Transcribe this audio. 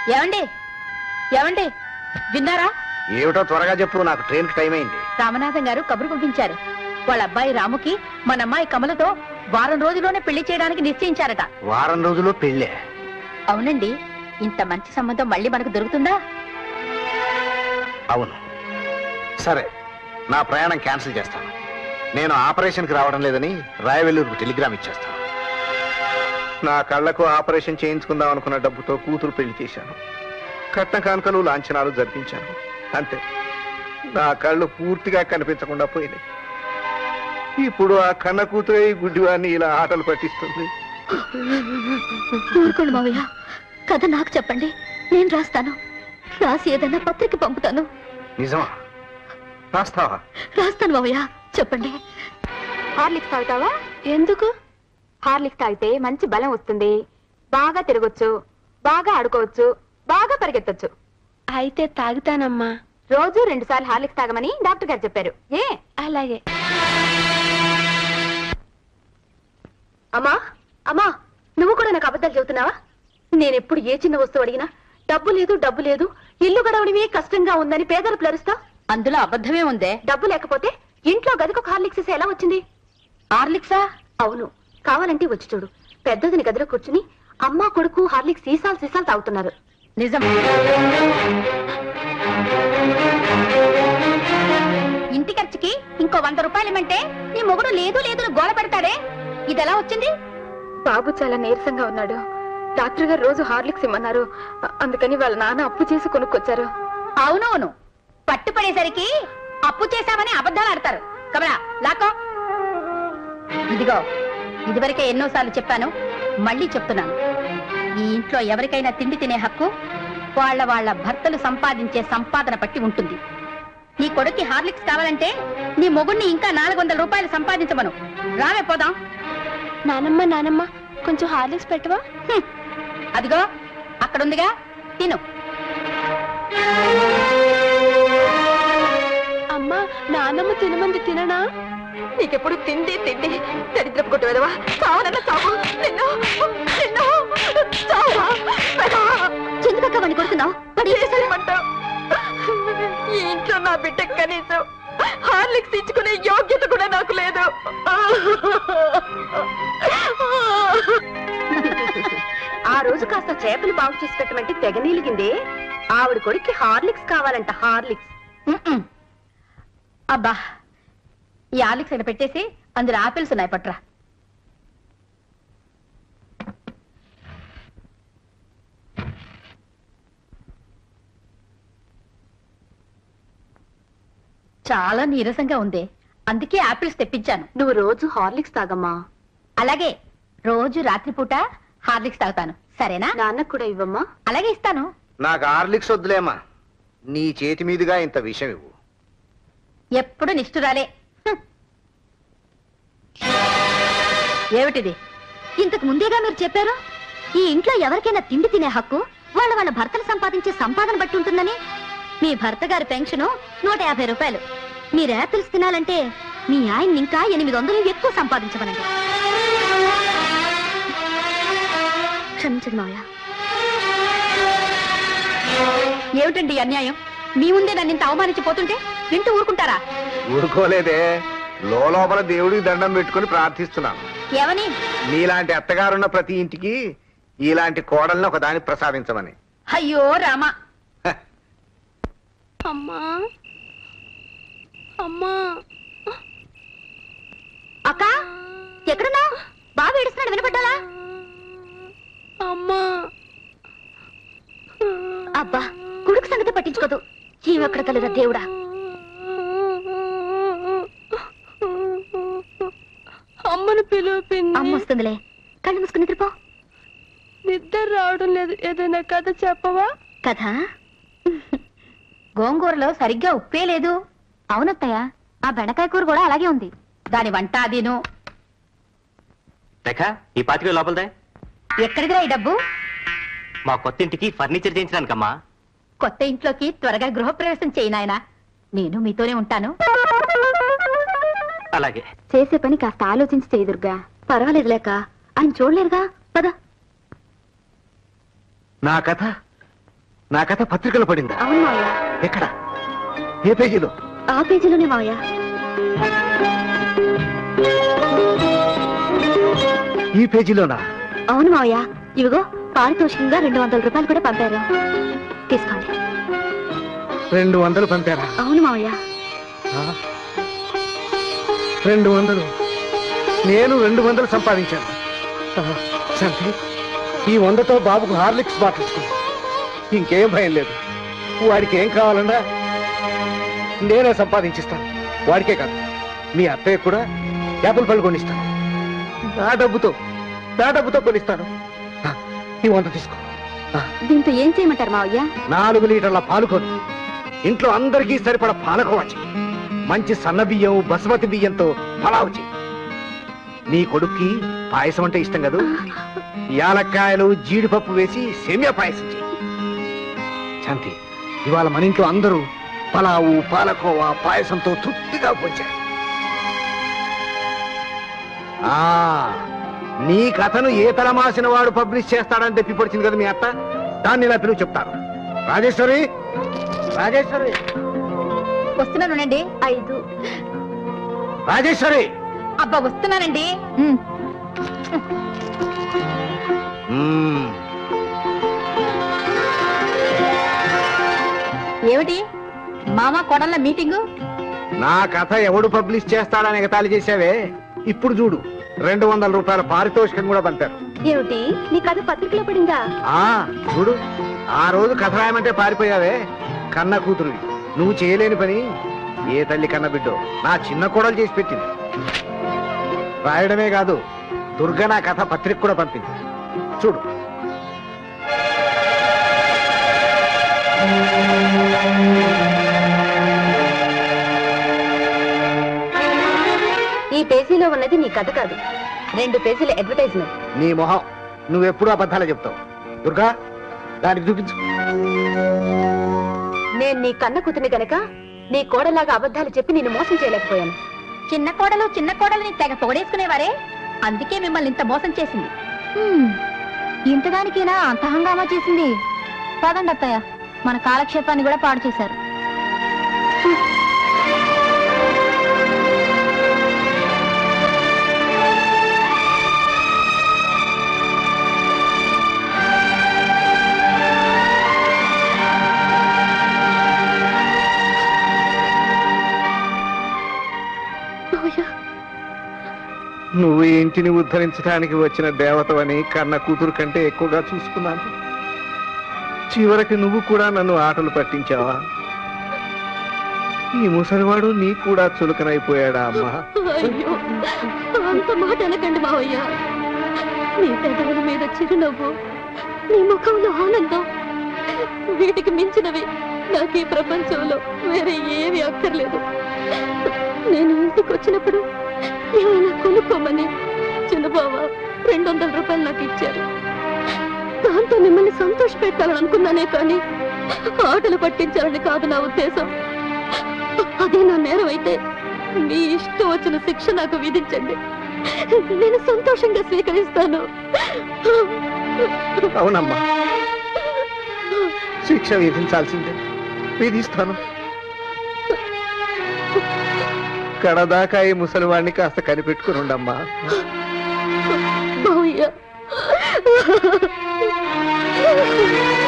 ఏమండి ఏమండి విన్నారా ఏమిటో త్వరగా చెప్పు నాకు ట్రైన్ కి టైం అయింది రామనాథం గారు కబురు పంపించారు వాళ్ళ అబ్బాయి రాముకి మన అమ్మాయి కమలతో వారం రోజుల్లోనే పెళ్లి చేయడానికి నిశ్చయించారట వారం రోజుల్లో పెళ్ళే అవునండి ఇంత మంచి సంబంధం మళ్ళీ మనకు దొరుకుతుందా అవును సరే నా ప్రయాణం క్యాన్సిల్ చేస్తాను నేను ఆపరేషన్కి రావడం లేదని రాయవెల్లూరుకు టెలిగ్రామ్ ఇచ్చేస్తాను నా కళ్ళకు ఆపరేషన్ చేయించుకుందాం అనుకున్న డబ్బుతో కూతురు పెళ్లి చేశాను కట్న కానుకలు లాంఛనాలు జరిపించాను అంతే నా కళ్ళు పూర్తిగా కనిపించకుండా పోయినాయి ఇప్పుడు ఆ కన్న కూతురే ఈ గుడ్డివాన్ని ఇలా ఆటలు పట్టిస్తుంది ఊరుకోండి మావయ్య కథ నాకు చెప్పండి నేను రాస్తాను రాసి ఏదైనా పత్రిక పంపుతాను నిజమా రాస్తావా రాస్తాను మావయ్య చెప్పండి హార్లిక్స్ తాగుతావా ఎందుకు హార్లిక్స్ తాగితే మంచి బలం వస్తుంది బాగా తిరగొచ్చు బాగా ఆడుకోవచ్చు బాగా పరిగెత్తొచ్చు అయితే తాగుతానమ్మా రోజు రెండు సార్లు హార్లిక్స్ తాగమని డాక్టర్ గారు చెప్పారు ఏ అలాగే అమ్మా అమ్మా నువ్వు కూడా నాకు అబద్ధాలు చెబుతున్నావా నేను ఎప్పుడు ఏ చిన్న వస్తువు అడిగినా డబ్బు లేదు డబ్బు లేదు ఇల్లు గడవడమే కష్టంగా ఉందని పేదలు ప్లరుస్తా అందులో అబద్ధమే ఉందే డబ్బు లేకపోతే ఇంట్లో గదికి ఒక హార్లిక్స్ ఇస్తే ఎలా వచ్చింది ఆర్లిక్సా అవును కావాలంటే వచ్చి చూడు పెద్దదిని గదిలో కూర్చుని అమ్మ కొడుకు హార్లిక్స్ సీసాలు సీసాలు తాగుతున్నారు నిజం ఇంటి ఖర్చుకి ఇంకో వంద రూపాయలు ఇమ్మంటే నీ మొగుడు లేదు లేదు అని గోల పెడతాడే ఇది ఎలా వచ్చింది బాబు చాలా నీరసంగా ఉన్నాడు డాక్టర్ గారు రోజు హార్లిక్స్ ఇమ్మన్నారు అ- అందుకని వాళ్ళ నాన్న అప్పు చేసి కొనుక్కొచ్చారు అవునవును పట్టుపడేసరికి అప్పు చేశామని అబద్ధాలు ఆడతారు కమలా లాకో ఇదిగో ఇదివరకే ఎన్నోసార్లు చెప్పాను మళ్ళీ చెప్తున్నాను ఈ ఇంట్లో ఎవరికైనా తిండి తినే హక్కు వాళ్ళ వాళ్ళ భర్తలు సంపాదించే సంపాదన పట్టి ఉంటుంది నీ కొడుక్కి హార్లిక్స్ కావాలంటే నీ మొగుడిని ఇంకా నాలుగు వందల రూపాయలు సంపాదించమను రావే పోదాం నానమ్మ నానమ్మ కొంచెం హార్లిక్స్ పెట్టవా హ్మ్. అదిగో అక్కడుందిగా తిను అమ్మా నానమ్మ తినమంది తిననా నీకెప్పుడు తిండి తిండి దరిద్రపు కొట్టు వెదవా చావనన్న చావు నిన్ను నిన్ను చావా వెధవా. ఎందుకక్క వాడిని కొడుతున్నావు వాడు ఏం చేశాడు? చేయమంటావ్? ఈ ఇంట్లో నా బిడ్డ కనీసం హార్లిక్స్ ఇచ్చుకునే యోగ్యత కూడా నాకు లేదు ఆ రోజు కాస్త చేపలు బాగు చేసి పెట్టమంటే తెగ నీలిగింది ఆవిడ కొడుక్కి హార్లిక్స్ కావాలంట హార్లిక్స్ మ్మ్. అబ్బా ఈ ఆలిక్స్ ఇక్కడ పెట్టేసి అందులో ఆపిల్స్ ఉన్నాయి పట్రా చాలా నీరసంగా ఉంది అందుకే ఆపిల్స్ తెప్పించాను నువ్వు రోజు హార్లిక్స్ తాగమ్మా అలాగే రోజు రాత్రిపూట హార్లిక్స్ తాగుతాను సరేనా నాన్నకు కూడా ఇవ్వమ్మా అలాగే ఇస్తాను నాకు ఆర్లిక్స్ వద్దులేమ్మా నీ చేతి మీదుగా ఇంత విషయం ఇవ్వు ఎప్పుడు నిష్ఠురాలే హ్మ్. ఏమిటిది ఇంతకు ముందేగా మీరు చెప్పారు ఈ ఇంట్లో ఎవరికైనా తిండి తినే హక్కు వాళ్ళ వాళ్ళ భర్తలు సంపాదించే సంపాదన బట్టి ఉంటుందని మీ భర్త గారి పెన్షన్ నూట యాభై రూపాయలు మీరు యాపిల్స్ తినాలంటే మీ ఆయన ఇంకా ఎనిమిది వందలు ఎక్కువ సంపాదించమనండి క్షమించండి మావయ్య ఏమిటండి ఈ అన్యాయం మీ ముందే నన్ను ఇంత అవమానించిపోతుంటే వింటూ ఊరుకుంటారా ఊరుకోలేదే లోపల దేవుడికి దండం పెట్టుకుని ప్రార్థిస్తున్నాను ఏమని నీలాంటి అత్తగారున్న ప్రతి ఇంటికి ఇలాంటి కోడల్ని ఒకదాన్ని ప్రసాదించమని అయ్యో రామా హ, అమ్మా అమ్మా అక్క ఎక్కడున్నా బాగా ఏడుస్తున్నాడు వినపడ్డాలా అమ్మా అబ్బా కొడుకు సంగతి పట్టించుకోదు ఈమెక్కడ కలరా దేవుడా అమ్మను పిలువు పిన్ని అమ్మ వస్తుందిలే కళ్ళు మూసుకుని నిద్రపో నిద్ర రావడం లేదు ఏదైనా కథ చెప్పవా కదా గోంగూరలో సరిగ్గా ఉప్పే లేదు అవునత్తయ్య ఆ బెండకాయ కూర కూడా అలాగే ఉంది దాని వంట అదిను రేఖ ఈ పాతిక లోపలదే ఎక్కడిదిరా ఈ డబ్బు మా కొత్త ఇంటికి ఫర్నిచర్ చేయించడానికమ్మా కొత్త ఇంట్లోకి త్వరగా గృహప్రవేశం చేయి నాయనా నేను మీతోనే ఉంటాను అలాగే చేసే పని కాస్త ఆలోచించి చేయి దుర్గా పర్వాలేదు లేక ఆయన చూడలేరుగా పద నా కథ నా కథ పత్రికలో పడిందా అవును మావయ్య ఎక్కడ ఏ పేజీలో ఆ పేజీలోనే మావయ్య ఈ పేజీలోనా అవును మావయ్య ఇవిగో పారితోషికంగా రెండు వందల రూపాయలు కూడా పంపారు తీసుకోండి రెండు వందలు పంపారా అవును మావయ్య ఆ? రెండు వందలు నేను రెండు వందలు సంపాదించాను ఆ, శాంతి ఈ వందతో బాబుకు హార్లిక్స్ బాటిల్ ఇచ్చుకో. ఇంకేం భయం లేదు వాడికి ఏం కావాలన్నా నేనే సంపాదించిస్తాను వాడికే కాదు మీ అత్తయ్య కూడా యాపిల్ పళ్ళు కొనిస్తాను నా డబ్బుతో నా డబ్బుతో కొనిస్తాను ఆ, ఈ వంద తీసుకో ఆ, దీంతో ఏం చేయమంటారు మావయ్య నాలుగు లీటర్ల పాలు కొని ఇంట్లో అందరికీ సరిపడ పాలకోవా చెయ్యి మంచి సన్న బియ్యం బసుమతి బియ్యంతో పలావ్ చెయ్యి నీ కొడుక్కి పాయసం అంటే ఇష్టం కదూ యాలక్కాయలు జీడిపప్పు వేసి సేమియా పాయసం చెయ్యి శాంతి ఇవాళ మన ఇంట్లో అందరూ పలావు పాలకోవా పాయసంతో తృప్తిగా పోంచారు ఆ నీ కథను ఏ తలమాసిన వాడు పబ్లిష్ చేస్తాడని తెప్పి పడిచింది కదా మీ అత్త దాన్ని ఇలా పిలువు చెప్తాను రాజేశ్వరి రాజేశ్వరి వస్తున్నానండి ఐదు రాజేశ్వరి అబ్బా వస్తున్నానండి మ్మ్. ఏమిటి మామ కొడల మీటింగు నా కథ ఎవడు పబ్లిష్ చేస్తాడని ఎగతాళి చేశావే ఇప్పుడు చూడు రెండు వందల రూపాయల పారితోషికం కూడా పంపారు ఏమిటి నీ కథ పత్రికలో పడిందా ఆ చూడు ఆ రోజు కథ రాయమంటే పారిపోయావే కన్న కూతురు నువ్వు చేయలేని పని ఏ తల్లి కన్న బిడ్డో నా చిన్న కోడలు చేసి పెట్టింది రాయడమే కాదు దుర్గ నా కథ పత్రిక కూడా పంపింది చూడు ఈ పేజీలో ఉన్నది నీ కథ కాదు రెండు పేజీల అడ్వర్టైజ్మెంట్ నీ మొహం నువ్వెప్పుడు అబద్ధాలే చెప్తావు దుర్గా దానికి చూపించు నేను నీ కన్న కూతుని గనక నీ కోడలాగా అబద్ధాలు చెప్పి నిన్ను మోసం చేయలేకపోయాను చిన్న కోడలు చిన్న కోడలని తెగ పొగడేసుకునేవారే అందుకే మిమ్మల్ని ఇంత మోసం చేసింది ఇంతదానికేనా అంత హంగామా చేసింది పదండి అత్తయ్య మన కాలక్షేపాన్ని కూడా పాడు చేశారు నువ్వు ఈ ఇంటిని ఉద్ధరించడానికి వచ్చిన దేవతవని కన్న కూతురు కంటే ఎక్కువగా చూసుకున్నాను చివరికి నువ్వు కూడా నన్ను ఆటలు పట్టించావా ఈ ముసలివాడు నీకు కూడా చులకనైపోయాడా అమ్మా అయ్యో అంత మాట అనకండి మావయ్య నీ పెదవుల మీద చిరునవ్వు నీ ముఖంలో ఆనందం వీటికి మించినవి నాకు ఈ ప్రపంచంలో వేరే ఏవి అక్కర్లేదు నేను ఇంటికి వచ్చినప్పుడు ఏమైనా కొనుక్కోమని చిన్నబావ రెండు వందల రూపాయలు నాకు ఇచ్చారు దాంతో మిమ్మల్ని సంతోష పెట్టాలని అనుకున్నానే కానీ ఆటలు పట్టించాలని కాదు నా ఉద్దేశం అదే నా నేరం అయితే మీ ఇష్టం వచ్చిన శిక్ష నాకు విధించండి నేను సంతోషంగా స్వీకరిస్తాను అవునమ్మా శిక్ష విధించాల్సిందే విధిస్తాను కడదాకా ఈ ముసలివాడిని కాస్త కనిపెట్టుకుని ఉండమ్మా మావయ్య